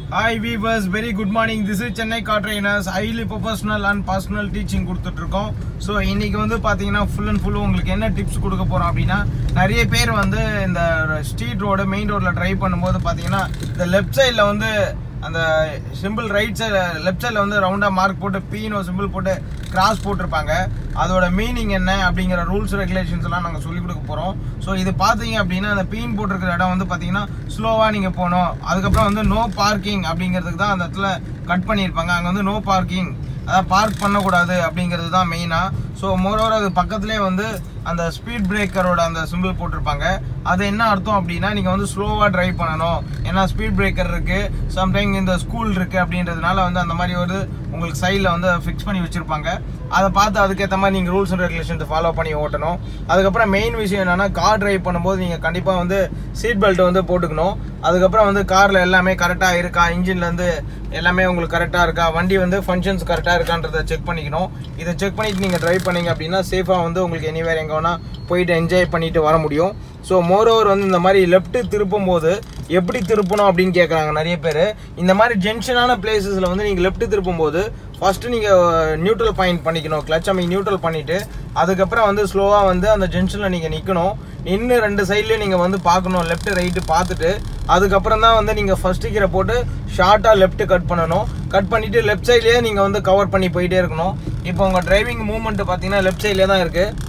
hi viewers very good morning this is Chennai car trainers highly professional and personal teaching கொடுத்துட்ருக்கோம் so இன்னைக்கு வந்து பார்த்தீங்கன்னா full and full உங்களுக்கு என்ன டிப்ஸ் கொடுக்க போகிறோம் அப்படின்னா நிறைய பேர் வந்து இந்த ஸ்ட்ரீட் ரோடு மெயின் ரோட்டில் ட்ரைவ் பண்ணும்போது பார்த்தீங்கன்னா இந்த லெஃப்ட் சைடில் வந்து அந்த சிம்பிள் ரைட் சைடு லெஃப்ட் சைடில் வந்து ரவுண்டாக மார்க் போட்டு பீனோ சிம்பிள் போட்டு கிராஸ் போட்டிருப்பாங்க அதோட மீனிங் என்ன அப்படிங்கிற ரூல்ஸ் ரெகுலேஷன்ஸ் எல்லாம் நாங்கள் சொல்லிக் கொடுக்க போகிறோம் ஸோ இது பார்த்தீங்க அப்படின்னா அந்த பீன் போட்டிருக்கிற இடம் வந்து பார்த்தீங்கன்னா ஸ்லோவாக நீங்கள் போகணும் அதுக்கப்புறம் வந்து நோ பார்க்கிங் அப்படிங்கிறதுக்கு தான் அந்த இடத்துல கட் பண்ணியிருப்பாங்க அங்கே வந்து நோ பார்க்கிங் அதாவது பார்க் பண்ணக்கூடாது அப்படிங்கிறது தான் மெயினாக ஸோ மோரோவர் அது பக்கத்துலேயே வந்து அந்த ஸ்பீட் பிரேக்கரோட அந்த சிம்பிள் போட்டிருப்பாங்க அது என்ன அர்த்தம் அப்படின்னா நீங்கள் வந்து ஸ்லோவாக டிரைவ் பண்ணணும் ஏன்னா ஸ்பீட் பிரேக்கர் இருக்குது சம்டைம் இந்த ஸ்கூல் இருக்குது அப்படின்றதுனால வந்து அந்த மாதிரி ஒரு உங்களுக்கு சைடில் வந்து ஃபிக்ஸ் பண்ணி வச்சுருப்பாங்க அதை பார்த்து அதுக்கேற்ற மாதிரி நீங்கள் ரூல்ஸ் அண்ட் ரெகுலேஷன்ஸ் ஃபாலோ பண்ணி ஓட்டணும் அதுக்கப்புறம் மெயின் விஷயம் என்னென்னா கார் டிரைவ் பண்ணும்போது நீங்கள் கண்டிப்பாக வந்து சீட் பெல்ட் வந்து போட்டுக்கணும் அதுக்கப்புறம் வந்து காரில் எல்லாமே கரெக்டாக இருக்கா இன்ஜின்லேருந்து எல்லாமே உங்களுக்கு கரெக்டாக இருக்கா வண்டி வந்து ஃபங்க்ஷன்ஸ் கரெக்டாக இருக்கான்றதை செக் பண்ணிக்கணும் இதை செக் பண்ணிட்டு நீங்கள் டிரைவ் பண்ணீங்க அப்படின்னா சேஃபாக வந்து உங்களுக்கு எனிவேர் எங்கே வேணால் போயிட்டு என்ஜாய் பண்ணிட்டு வர முடியும் ஸோ மோரோவர் வந்து இந்த மாதிரி லெஃப்ட்டு திருப்பும் போது எப்படி திருப்பணும் அப்படின்னு கேட்குறாங்க நிறைய பேர் இந்த மாதிரி ஜென்ஷனான பிளேசஸில் வந்து நீங்கள் லெஃப்ட் திருப்பும் போது ஃபஸ்ட்டு நீங்கள் நியூட்ரல் பாயிண்ட் பண்ணிக்கணும் கிளச் அமைக்க நியூட்ரல் பண்ணிவிட்டு அதுக்கப்புறம் வந்து ஸ்லோவாக வந்து அந்த ஜென்ஷனில் நீங்கள் நிற்கணும் நின்று ரெண்டு சைட்லேயும் நீங்கள் வந்து பார்க்கணும் லெஃப்ட் ரைட்டு பார்த்துட்டு அதுக்கப்புறம் தான் வந்து நீங்கள் ஃபஸ்ட்டு கீரை போட்டு ஷார்ட்டாக லெஃப்ட் கட் பண்ணணும் கட் பண்ணிவிட்டு லெஃப்ட் சைட்லேயே நீங்கள் வந்து கவர் பண்ணி போயிட்டே இருக்கணும் இப்போ உங்கள் டிரைவிங் மூவ்மெண்ட் பார்த்தீங்கன்னா லெஃப்ட் சைட்லேயே தான் இருக்குது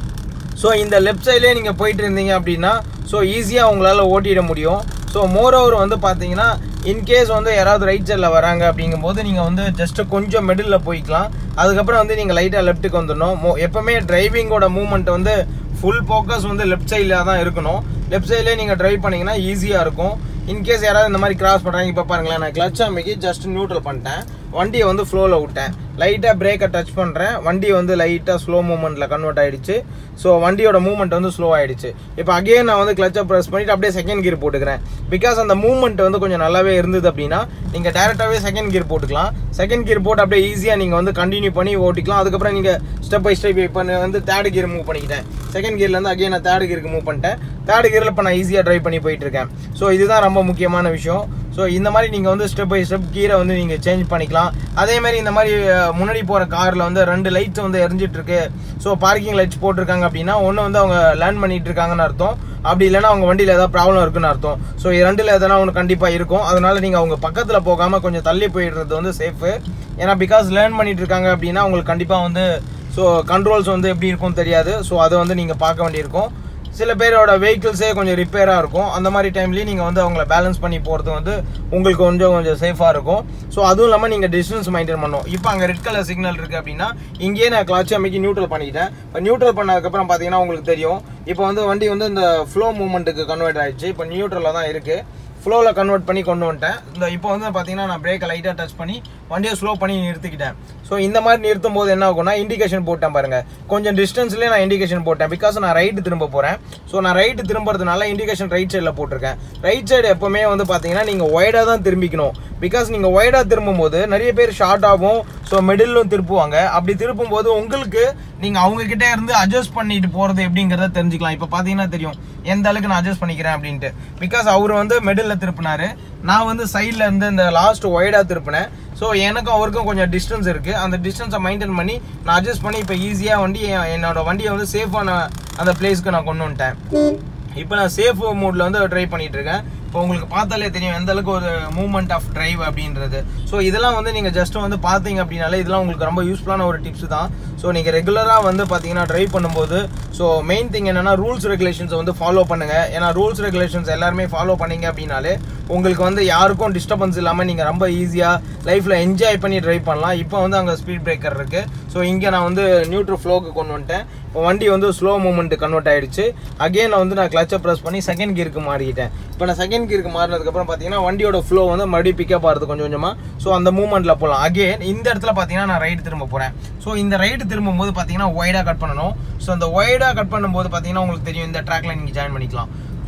ஸோ இந்த லெஃப்ட் சைட்லேயே நீங்கள் போயிட்டு இருந்தீங்க அப்படின்னா ஸோ ஈஸியாக உங்களால் ஓட்டிட முடியும் ஸோ மோர் ஓவர் வந்து பார்த்தீங்கன்னா இன்கேஸ் வந்து யாராவது ரைட் சைடில் வராங்க அப்படிங்கும்போது நீங்கள் வந்து ஜஸ்ட்டு கொஞ்சம் மிடில் போய்க்கலாம் அதுக்கப்புறம் வந்து நீங்கள் லைட்டாக லெஃப்ட்டுக்கு வந்துடணும் மோ எப்போவுமே டிரைவிங்கோட மூவ்மெண்ட் வந்து ஃபுல் ஃபோக்கஸ் வந்து லெஃப்ட் சைடில் தான் இருக்கணும் லெஃப்ட் சைட்லேயே நீங்கள் டிரைவ் பண்ணிங்கன்னா ஈஸியாக இருக்கும் இன்கேஸ் யாராவது இந்த மாதிரி கிராஸ் பண்ணுறாங்க இப்போ பாருங்களேன் நான் கிளச் அமைக்கி ஜஸ்ட் நியூட்ரல் பண்ணிட்டேன் வண்டியை வந்து ஃப்ளோவில் விட்டேன் லைட்டாக பிரேக்கை டச் பண்ணுறேன் வண்டி வந்து லைட்டாக ஸ்லோ மூமெண்ட்டில் கன்வெர்ட் ஆகிடுச்சு ஸோ வண்டியோட மூவ்மெண்ட் வந்து ஸ்லோ ஆகிடுச்சு இப்போ அகைன் நான் வந்து கிளச்சை ப்ரெஸ் பண்ணிவிட்டு அப்படியே செகண்ட் கியர் போட்டுக்கிறேன் பிகாஸ் அந்த மூவ்மெண்ட் வந்து கொஞ்சம் நல்லாவே இருந்தது அப்படின்னா நீங்கள் டேரெக்டாகவே செகண்ட் கியர் போட்டுக்கலாம் செகண்ட் கியர் போட்டு அப்படியே ஈஸியாக நீங்கள் வந்து கண்டினியூ பண்ணி ஓட்டிக்கலாம் அதுக்கப்புறம் நீங்கள் ஸ்டெப் பை ஸ்டெப் இப்போ நான் வந்து தேர்ட் கியர் மூவ் பண்ணிக்கிட்டேன் செகண்ட் கியர்லேருந்து அகைன் நான் தேர்ட் கியருக்கு மூவ் பண்ணிட்டேன் தேர்ட் கியரில் இப்போ நான் ஈஸியாக ட்ரைவ் பண்ணி போயிட்டு இருக்கேன் ஸோ இதுதான் ரொம்ப முக்கியமான விஷயம் ஸோ இந்த மாதிரி நீங்கள் வந்து ஸ்டெப் பை ஸ்டெப் கீரை வந்து நீங்கள் சேஞ்ச் பண்ணிக்கலாம் அதே மாதிரி இந்த மாதிரி அஹ், முன்னாடி போகிற காரில் வந்து ரெண்டு லைட்ஸ் வந்து எரிஞ்சிட்டு இருக்கு ஸோ பார்க்கிங் லைட்ஸ் போட்டிருக்காங்க அப்படின்னா ஒன்று வந்து அவங்க லேர்ன் பண்ணிட்டு இருக்காங்கன்னு அர்த்தம் அப்படி இல்லைன்னா அவங்க வண்டியில் ஏதாவது ப்ராப்ளம் இருக்குன்னு அர்த்தம் ஸோ ரெண்டில் எதனா ஒன்று கண்டிப்பாக இருக்கும் அதனால நீங்கள் அவங்க பக்கத்தில் போகாமல் கொஞ்சம் தள்ளி போயிடுறது வந்து சேஃபு ஏன்னா பிகாஸ் லேர்ன் பண்ணிட்டு இருக்காங்க அப்படின்னா உங்களுக்கு கண்டிப்பாக வந்து ஸோ கண்ட்ரோல்ஸ் வந்து எப்படி இருக்கும்னு தெரியாது ஸோ அதை வந்து நீங்கள் பார்க்க வேண்டியிருக்கும் சில பேரோட வெஹிக்கிள்ஸே கொஞ்சம் ரிப்பேராக இருக்கும் அந்த மாதிரி டைம்லேயும் நீங்கள் வந்து அவங்கள பேலன்ஸ் பண்ணி போகிறது வந்து உங்களுக்கு கொஞ்சம் கொஞ்சம் சேஃபாக இருக்கும் ஸோ அதுவும் இல்லாமல் நீங்கள் டிஸ்டன்ஸ் மெயின்டைன் பண்ணணும் இப்போ அங்கே ரெட் கலர் சிக்னல் இருக்குது அப்படின்னா இங்கேயே நான் கிளச் அமைக்கி நியூட்ரல் பண்ணிக்கிட்டேன் இப்போ நியூட்ரல் பண்ணதுக்கப்புறம் பார்த்தீங்கன்னா உங்களுக்கு தெரியும் இப்போ வந்து வண்டி வந்து இந்த ஃப்ளோ மூமெண்ட்டுக்கு கன்வெர்ட் ஆயிடுச்சு இப்போ நியூட்ரலில் தான் இருக்குது ஃப்ளோவில் கன்வெர்ட் பண்ணி கொண்டு வந்துட்டேன் இந்த இப்போ வந்து பார்த்தீங்கன்னா நான் பிரேக்கை லைட்டாக டச் பண்ணி வண்டியை ஸ்லோ பண்ணி நிறுத்திக்கிட்டேன் ஸோ இந்த மாதிரி நிறுத்தும் போது என்ன ஆகும்னா இண்டிகேஷன் போட்டேன் பாருங்க கொஞ்சம் டிஸ்டன்ஸ்லேயே நான் இண்டிகேஷன் போட்டேன் பிகாஸ் நான் ரைட்டு திரும்ப போகிறேன் ஸோ நான் ரைட்டு திரும்புறதுனால இண்டிகேஷன் ரைட் சைடில் போட்டிருக்கேன் ரைட் சைடு எப்போவுமே வந்து பார்த்தீங்கன்னா நீங்கள் ஒய்டாக தான் திரும்பிக்கணும் பிகாஸ் நீங்கள் ஒய்டாக திரும்பும் போது நிறைய பேர் ஷார்ட்டாகவும் ஸோ மிடிலும் திருப்புவாங்க அப்படி திருப்பும் போது உங்களுக்கு நீங்கள் அவங்க கிட்ட இருந்து அட்ஜஸ்ட் பண்ணிட்டு போகிறது எப்படிங்கிறத தெரிஞ்சுக்கலாம் இப்போ பார்த்தீங்கன்னா தெரியும் எந்த அளவுக்கு நான் அட்ஜஸ்ட் பண்ணிக்கிறேன் அப்படின்ட்டு பிகாஸ் அவர் வந்து மிடில் திருப்பினாரு நான் வந்து சைடில் இருந்து இந்த லாஸ்ட் ஒய்டாக திருப்பினேன் ஸோ எனக்கும் அவருக்கும் கொஞ்சம் டிஸ்டன்ஸ் இருக்குது அந்த டிஸ்டன்ஸை மெயின்டைன் பண்ணி நான் அட்ஜஸ்ட் பண்ணி இப்போ ஈஸியாக வண்டி என்- என்னோட வண்டியை வந்து சேஃபான அந்த பிளேஸ்க்கு நான் கொண்டு வந்துட்டேன் இப்போ நான் சேஃப் மோட்ல வந்து ட்ரை பண்ணிட்டு இருக்கேன் இப்போ உங்களுக்கு பார்த்தாலே தெரியும் எந்த அளவுக்கு ஒரு மூவ்மெண்ட் ஆஃப் டிரைவ் அப்படின்றது ஸோ இதெல்லாம் வந்து நீங்கள் ஜஸ்ட் வந்து பார்த்தீங்க அப்படின்னாலே இதெல்லாம் உங்களுக்கு ரொம்ப யூஸ்ஃபுல்லான ஒரு டிப்ஸ் தான் ஸோ நீங்கள் ரெகுலராக வந்து பார்த்தீங்கன்னா ட்ரைவ் பண்ணும்போது ஸோ மெயின் திங் என்னன்னா ரூல்ஸ் ரெகுலேஷன்ஸை வந்து ஃபாலோ பண்ணுங்க ஏன்னா ரூல்ஸ் ரெகுலேஷன்ஸ் எல்லாருமே ஃபாலோ பண்ணீங்க அப்படின்னாலே உங்களுக்கு வந்து யாருக்கும் டிஸ்டர்பன்ஸ் இல்லாமல் நீங்கள் ரொம்ப ஈஸியாக லைஃப்பில் என்ஜாய் பண்ணி ட்ரைவ் பண்ணலாம் இப்போ வந்து அங்கே ஸ்பீட் பிரேக்கர் இருக்குது ஸோ இங்கே நான் வந்து நியூட்ரல் ஃப்ளோக்கு கொண்டு வந்துட்டேன் இப்போ வண்டி வந்து ஸ்லோ மூமெண்ட் கன்வெர்ட் ஆயிடுச்சு அகைன் நான் வந்து நான் கிளச்சை ப்ரெஸ் பண்ணி செகண்ட் கியருக்கு மாறிக்கிட்டேன் இப்போ நான் செகண்ட் கியருக்கு மாறினதுக்கப்புறம் பார்த்தீங்கன்னா வண்டியோட ஃப்ளோ வந்து மறுபடியும் பிக்கப் ஆகிறது கொஞ்சம் கொஞ்சமாக ஸோ அந்த மூமெண்ட்டில் போகலாம் அகைன் இந்த இடத்துல பார்த்தீங்கன்னா நான் ரைட் திரும்ப போகிறேன் ஸோ இந்த ரைட் திரும்பும் போது பார்த்தீங்கன்னா ஒய்டாக கட் பண்ணணும் ஸோ அந்த ஒய்டாக கட் பண்ணும்போது பார்த்தீங்கன்னா உங்களுக்கு தெரியும் இந்த ட்ராக்ல நீங்கள் ஜாயின் பண்ணிக்கலாம்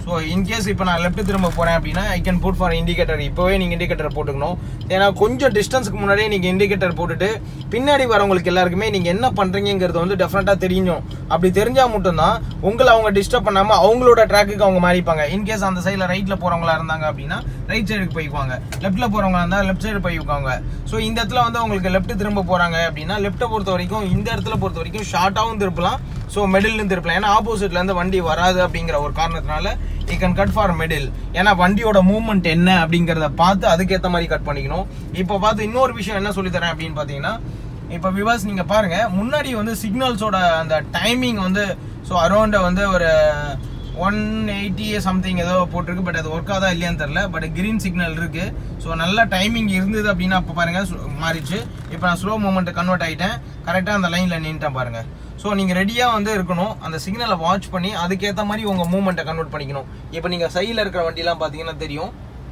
ஸோ இன்கேஸ் இப்போ நான் லெஃப்ட் திரும்ப போகிறேன் அப்படின்னா I can put for indicator இப்போவே நீங்கள் இண்டிகேட்டர் போட்டுக்கணும் ஏன்னா கொஞ்சம் டிஸ்டன்ஸ்க்கு முன்னாடியே நீங்கள் இண்டிகேட்டர் போட்டுட்டு பின்னாடி வரவங்களுக்கு எல்லாருக்குமே நீங்கள் என்ன பண்ணுறீங்கிறது வந்து டெஃபினட்டாக தெரியணும் அப்படி தெரிஞ்சால் மட்டும்தான் உங்களை அவங்க டிஸ்டர்ப் பண்ணாமல் அவங்களோட ட்ராக்குக்கு அவங்க மாறிப்பாங்க இன்கேஸ் அந்த சைடில் ரைட்டில் போகிறவங்களா இருந்தாங்க அப்படின்னா ரைட் சைடுக்கு போய்க்குவாங்க லெஃப்ட்டில் போகிறவங்களா இருந்தால் லெஃப்ட் சைடு போய்க்குவாங்க ஸோ இந்த இடத்துல வந்து உங்களுக்கு லெஃப்ட் திரும்ப போகிறாங்க அப்படின்னா லெஃப்ட்டை பொறுத்த வரைக்கும் இந்த இடத்துல பொறுத்த வரைக்கும் ஷார்ட்டாகவும் திருப்பலாம் ஸோ மிடில்னு திருப்பலாம் ஏன்னா ஆப்போசிட்லேருந்து வண்டி வராது அப்படிங்கிற ஒரு காரணத்தினால you can cut for middle ஏன்னா வண்டியோட மூவ்மெண்ட் என்ன அப்படிங்கிறத பார்த்து அதுக்கேற்ற மாதிரி கட் பண்ணிக்கணும் இப்போ பார்த்து இன்னொரு விஷயம் என்ன சொல்லி தரேன் அப்படின்னு பார்த்தீங்கன்னா இப்போ விவாஸ் நீங்கள் பாருங்க முன்னாடி வந்து சிக்னல்ஸோட அந்த டைமிங் வந்து ஸோ அரௌண்ட் வந்து ஒரு ஒன் எயிட்டி சம்திங் ஏதோ போட்டிருக்கு பட் அது ஒர்க் ஆதா இல்லையான்னு தெரில பட் கிரீன் சிக்னல் இருக்கு ஸோ நல்ல டைமிங் இருந்தது அப்படின்னா அப்போ பாருங்க சு- மாறிச்சு இப்போ நான் ஸ்லோ மூமெண்ட் கன்வெர்ட் ஆகிட்டேன் கரெக்டாக அந்த லைனில் நின்றுட்டேன் பாருங்க ஸோ நீங்கள் ரெடியாக வந்து இருக்கணும் அந்த சிக்னலை வாட்ச் பண்ணி அதுக்கேற்ற மாதிரி உங்கள் மூமெண்ட்டை கன்வெர்ட் பண்ணிக்கணும் இப்போ நீங்கள் சைடில் இருக்கிற வண்டிலாம் பார்த்தீங்கன்னா தெரியும்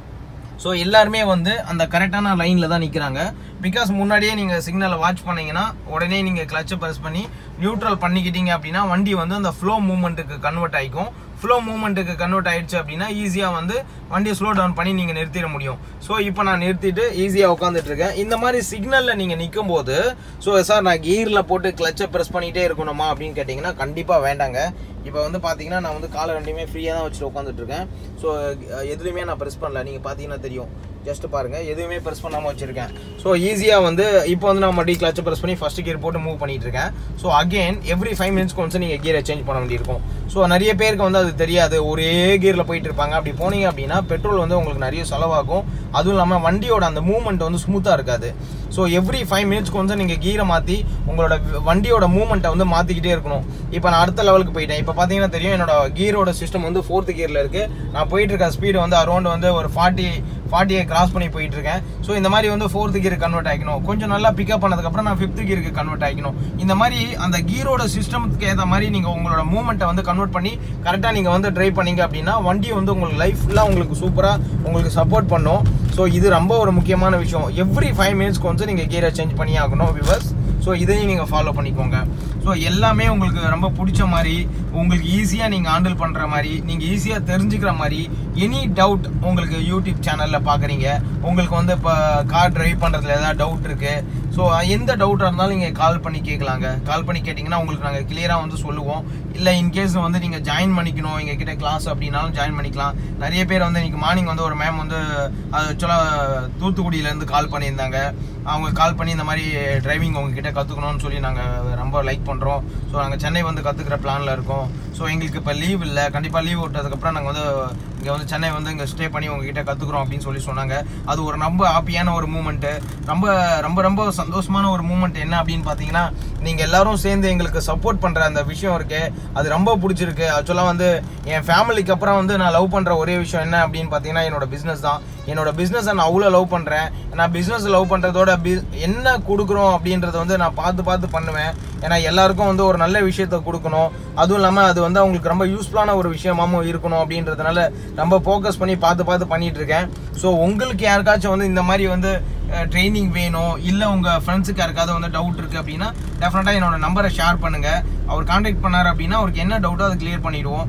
ஸோ எல்லாருமே வந்து அந்த கரெக்டான லைனில் தான் நிற்கிறாங்க பிகாஸ் முன்னாடியே நீங்கள் சிக்னலை வாட்ச் பண்ணீங்கன்னா உடனே நீங்கள் கிளச்சை ப்ரெஸ் பண்ணி நியூட்ரல் பண்ணிக்கிட்டீங்க அப்படின்னா வண்டி வந்து அந்த ஃப்ளோ மூமெண்ட்டுக்கு கன்வெர்ட் ஆகிக்கும் ஃப்ளோ மூமெண்ட்டுக்கு கன்வெர்ட் ஆயிடுச்சு அப்படின்னா ஈஸியாக வந்து வண்டியை ஸ்லோ டவுன் பண்ணி நீங்கள் நிறுத்திட முடியும் ஸோ இப்போ நான் நிறுத்திட்டு ஈஸியாக உட்காந்துட்டு இருக்கேன் இந்த மாதிரி சிக்னலில் நீங்கள் நிற்கும் போது ஸோ சார் நான் கீரில் போட்டு கிளச்சை ப்ரெஸ் பண்ணிகிட்டே இருக்கணுமா அப்படின்னு கேட்டிங்கன்னா கண்டிப்பாக வேண்டாங்க இப்போ வந்து பார்த்தீங்கன்னா நான் வந்து காலை ரெண்டுமே ஃப்ரீயாக தான் வச்சுட்டு உட்காந்துட்டு இருக்கேன் ஸோ எதுலையுமே நான் ப்ரெஸ் பண்ணல நீங்கள் பார்த்தீங்கன்னா தெரியும் ஜஸ்ட் பாருங்க எதுவுமே ப்ரெஸ் பண்ணாமல் வச்சிருக்கேன் ஸோ ஈஸியாக வந்து இப்போ வந்து நான் மறுபடியும் கிளச்சை ப்ரெஸ் பண்ணி ஃபர்ஸ்ட் கியர் போட்டு மூவ் பண்ணிட்டு இருக்கேன் ஸோ அகைன் எவ்ரி ஃபைவ் மினிட்ஸ்க்கு ஒன்ஸ் நீங்கள் கியரை சேஞ்ச் பண்ண வேண்டியிருக்கும் ஸோ நிறைய பேருக்கு வந்து அது தெரியாது ஒரே கியரில் போயிட்டு இருப்பாங்க அப்படி போனீங்க அப்படின்னா பெட்ரோல் வந்து உங்களுக்கு நிறைய செலவாகும் அதுவும் இல்லாமல் வண்டியோட அந்த மூவ்மெண்ட் வந்து ஸ்மூத்தாக இருக்காது ஸோ எவ்ரி ஃபைவ் மினிட்ஸ்க்கு வந்து நீங்கள் கீரை மாற்றி உங்களோட வண்டியோட மூவ்மெண்ட்டை வந்து மாற்றிக்கிட்டே இருக்கணும் இப்போ நான் அடுத்த லெவலுக்கு போயிட்டேன் இப்போ பார்த்தீங்கன்னா தெரியும் என்னோட கீரோட சிஸ்டம் வந்து ஃபோர்த் கியரில் இருக்குது நான் போயிட்டு இருக்க ஸ்பீடு வந்து அரௌண்ட் வந்து ஒரு ஃபார்ட்டி ஃபார்ட்டியை கிராஸ் பண்ணி போயிட்டு இருக்கேன் ஸோ இந்த மாதிரி வந்து ஃபோர்த் கியர் கன்வெர்ட் ஆகிக்கணும் கொஞ்சம் நல்லா பிக்கப் பண்ணதுக்கப்புறம் நான் ஃபிஃப்த் கியருக்கு கன்வெர்ட் ஆகிக்கணும் இந்த மாதிரி அந்த கீரோட சிஸ்டம்க்கு ஏற்ற மாதிரி நீங்கள் உங்களோட மூவ்மெண்ட்டை வந்து கன்வெர்ட் பண்ணி கரெக்டாக நீங்கள் வந்து ட்ரைவ் பண்ணீங்க அப்படின்னா வண்டி வந்து உங்களுக்கு லைஃப் ஃபுல்லாக உங்களுக்கு சூப்பராக உங்களுக்கு சப்போர்ட் பண்ணும் ஸோ இது ரொம்ப ஒரு முக்கியமான விஷயம் எவ்ரி ஃபைவ் மினிட்ஸ்க்கு வந்து நீங்கள் கீரை சேஞ்ச் பண்ணி ஆகணும் விவர்ஸ் ஸோ இதையும் நீங்கள் ஃபாலோ பண்ணிக்கோங்க ஸோ எல்லாமே உங்களுக்கு ரொம்ப பிடிச்ச மாதிரி உங்களுக்கு ஈஸியாக நீங்கள் ஹேண்டில் பண்ணுற மாதிரி நீங்கள் ஈஸியாக தெரிஞ்சுக்கிற மாதிரி எனி டவுட் உங்களுக்கு யூடியூப் சேனலில் பார்க்குறீங்க உங்களுக்கு வந்து இப்போ கார் டிரைவ் பண்ணுறதுல ஏதாவது டவுட் இருக்குது ஸோ எந்த டவுட்டாக இருந்தாலும் நீங்கள் கால் பண்ணி கேட்கலாங்க கால் பண்ணி கேட்டிங்கன்னா உங்களுக்கு நாங்கள் கிளியராக வந்து சொல்லுவோம் இல்லை இன்கேஸ் வந்து நீங்கள் ஜாயின் பண்ணிக்கணும் எங்கள் கிட்ட கிளாஸ் அப்படின்னாலும் ஜாயின் பண்ணிக்கலாம் நிறைய பேர் வந்து இன்னைக்கு மார்னிங் வந்து ஒரு மேம் வந்து அது ஆக்சுவலாக தூத்துக்குடியிலேருந்து கால் பண்ணியிருந்தாங்க அவங்க கால் பண்ணி இந்த மாதிரி டிரைவிங் உங்ககிட்ட கற்றுக்கணும்னு சொல்லி நாங்கள் ரொம்ப லைக் பண்ணுறோம் ஸோ நாங்கள் சென்னை வந்து கற்றுக்கிற பிளானில் இருக்கோம் ஸோ எங்களுக்கு இப்போ லீவ் இல்லை கண்டிப்பாக லீவ் விட்டதுக்கப்புறம் நாங்கள் வந்து இங்கே வந்து சென்னை வந்து இங்கே ஸ்டே பண்ணி உங்ககிட்ட கற்றுக்குறோம் அப்படின்னு சொல்லி சொன்னாங்க அது ஒரு ரொம்ப ஹாப்பியான ஒரு மூமெண்ட்டு ரொம்ப ரொம்ப ரொம்ப சந்தோஷமான ஒரு மூமெண்ட் என்ன அப்படின்னு பார்த்தீங்கன்னா நீங்கள் எல்லாரும் சேர்ந்து எங்களுக்கு சப்போர்ட் பண்ணுற அந்த விஷயம் இருக்கு அது ரொம்ப பிடிச்சிருக்கு ஆக்சுவலாக வந்து என் ஃபேமிலிக்கு அப்புறம் வந்து நான் லவ் பண்ணுற ஒரே விஷயம் என்ன அப்படின்னு பார்த்தீங்கன்னா என்னோட பிஸ்னஸ் தான் என்னோட பிஸ்னஸை நான் அவ்வளோ லவ் பண்ணுறேன் நான் பிஸ்னஸ் லவ் பண்ணுறதோட பி என்ன கொடுக்குறோம் அப்படின்றத வந்து நான் பார்த்து பார்த்து பண்ணுவேன் ஏன்னா எல்லாருக்கும் வந்து ஒரு நல்ல விஷயத்த கொடுக்கணும் அதுவும் இல்லாமல் அது வந்து அவங்களுக்கு ரொம்ப யூஸ்ஃபுல்லான ஒரு விஷயமாவும் இருக்கணும் அப்படின்றதுனால ரொம்ப ஃபோக்கஸ் பண்ணி பார்த்து பார்த்து பண்ணிட்டு இருக்கேன் ஸோ உங்களுக்கு யாருக்காச்சும் வந்து இந்த மாதிரி வந்து ட்ரைனிங் வேணும் இல்லை உங்கள் ஃப்ரெண்ட்ஸுக்கு யாருக்காவது வந்து டவுட் இருக்குது அப்படின்னா டெஃபினட்டாக என்னோட நம்பரை ஷேர் பண்ணுங்கள் அவர் காண்டாக்ட் பண்ணார் அப்படின்னா அவருக்கு என்ன டவுட்டோ அதை கிளியர் பண்ணிடுவோம்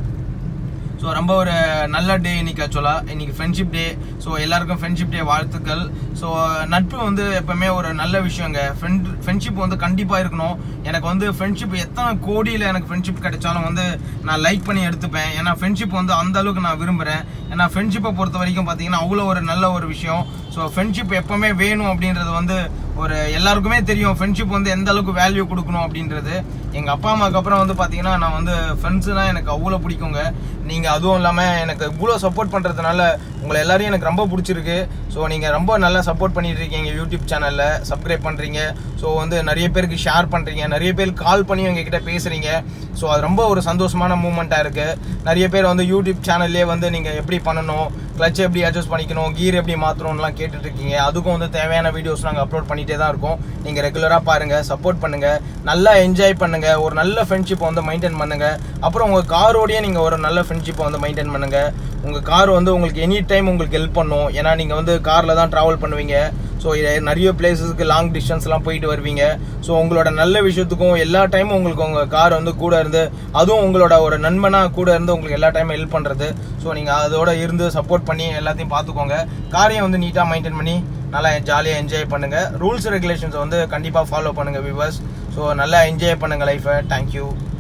ஸோ ரொம்ப ஒரு நல்ல டே இன்னைக்கு ஆக்சுவலாக இன்னைக்கு ஃப்ரெண்ட்ஷிப் டே ஸோ எல்லாருக்கும் ஃப்ரெண்ட்ஷிப் டே வாழ்த்துக்கள் ஸோ நட்பு வந்து எப்பவுமே ஒரு நல்ல விஷயங்க ஃப்ரெண்ட் ஃப்ரெண்ட்ஷிப் வந்து கண்டிப்பாக இருக்கணும் எனக்கு வந்து ஃப்ரெண்ட்ஷிப் எத்தனை கோடியில் எனக்கு ஃப்ரெண்ட்ஷிப் கிடைச்சாலும் வந்து நான் லைக் பண்ணி எடுத்துப்பேன் ஏன்னா ஃப்ரெண்ட்ஷிப் வந்து அந்த அளவுக்கு நான் விரும்புகிறேன் ஏன்னா ஃப்ரெண்ட்ஷிப்பை பொறுத்த வரைக்கும் பார்த்தீங்கன்னா அவ்வளோ ஒரு நல்ல ஒரு விஷயம் ஸோ ஃப்ரெண்ட்ஷிப் எப்பவுமே வேணும் அப்படின்றது வந்து ஒரு எல்லாருக்குமே தெரியும் ஃப்ரெண்ட்ஷிப் வந்து எந்த அளவுக்கு வேல்யூ கொடுக்கணும் அப்படின்றது எங்கள் அப்பா அம்மாவுக்கு அப்புறம் வந்து பார்த்தீங்கன்னா நான் வந்து ஃப்ரெண்ட்ஸுனா எனக்கு அவ்வளோ பிடிக்குங்க நீங்கள் அதுவும் இல்லாமல் எனக்கு இவ்வளோ சப்போர்ட் பண்ணுறதுனால உங்களை எல்லாரையும் எனக்கு ரொம்ப பிடிச்சிருக்கு ஸோ நீங்கள் ரொம்ப நல்லா சப்போர்ட் பண்ணிட்டு இருக்கீங்க யூடியூப் சேனலில் சப்ஸ்கிரைப் பண்ணுறீங்க ஸோ வந்து நிறைய பேருக்கு ஷேர் பண்ணுறீங்க நிறைய பேர் கால் பண்ணி எங்ககிட்ட பேசுகிறீங்க ஸோ அது ரொம்ப ஒரு சந்தோஷமான மூமெண்ட்டாக இருக்குது நிறைய பேர் வந்து யூடியூப் சேனல்லே வந்து நீங்கள் எப்படி பண்ணணும் கிளச் எப்படி அட்ஜஸ்ட் பண்ணிக்கணும் கீர் எப்படி மாற்றணும்லாம் கேட்டுட்டு இருக்கீங்க அதுக்கும் வந்து தேவையான வீடியோஸ் நாங்கள் அப்லோட் பண்ணிகிட்டே தான் இருக்கோம் நீங்கள் ரெகுலராக பாருங்கள் சப்போர்ட் பண்ணுங்கள் நல்லா என்ஜாய் பண்ணுங்கள் ஒரு நல்ல ஃப்ரெண்ட்ஷிப்பை வந்து மெயின்டைன் பண்ணுங்கள் அப்புறம் உங்கள் காரோடய நீங்கள் ஒரு நல்ல ஃப்ரெண்ட்ஷிப்பை வந்து மெயின்டைன் பண்ணுங்கள் உங்கள் கார் வந்து உங்களுக்கு எனி டைம் உங்களுக்கு ஹெல்ப் பண்ணும் ஏன்னா நீங்கள் வந்து காரில் தான் ட்ராவல் பண்ணுவீங்க ஸோ ஸோ நிறைய பிளேசஸ்க்கு லாங் டிஸ்டன்ஸ்லாம் போயிட்டு வருவீங்க ஸோ உங்களோட நல்ல விஷயத்துக்கும் எல்லா டைமும் உங்களுக்கு உங்கள் கார் வந்து கூட இருந்து அதுவும் உங்களோட ஒரு நண்பனாக கூட இருந்து உங்களுக்கு எல்லா டைமும் ஹெல்ப் பண்ணுறது ஸோ நீங்கள் அதோட இருந்து சப்போர்ட் பண்ணி எல்லாத்தையும் பார்த்துக்கோங்க காரையும் வந்து நீட்டாக மெயின்டைன் பண்ணி நல்லா ஜாலியாக என்ஜாய் பண்ணுங்கள் ரூல்ஸ் ரெகுலேஷன்ஸை வந்து கண்டிப்பாக ஃபாலோ பண்ணுங்கள் வியூவர்ஸ் ஸோ நல்லா என்ஜாய் பண்ணுங்கள் லைஃபை தேங்க்யூ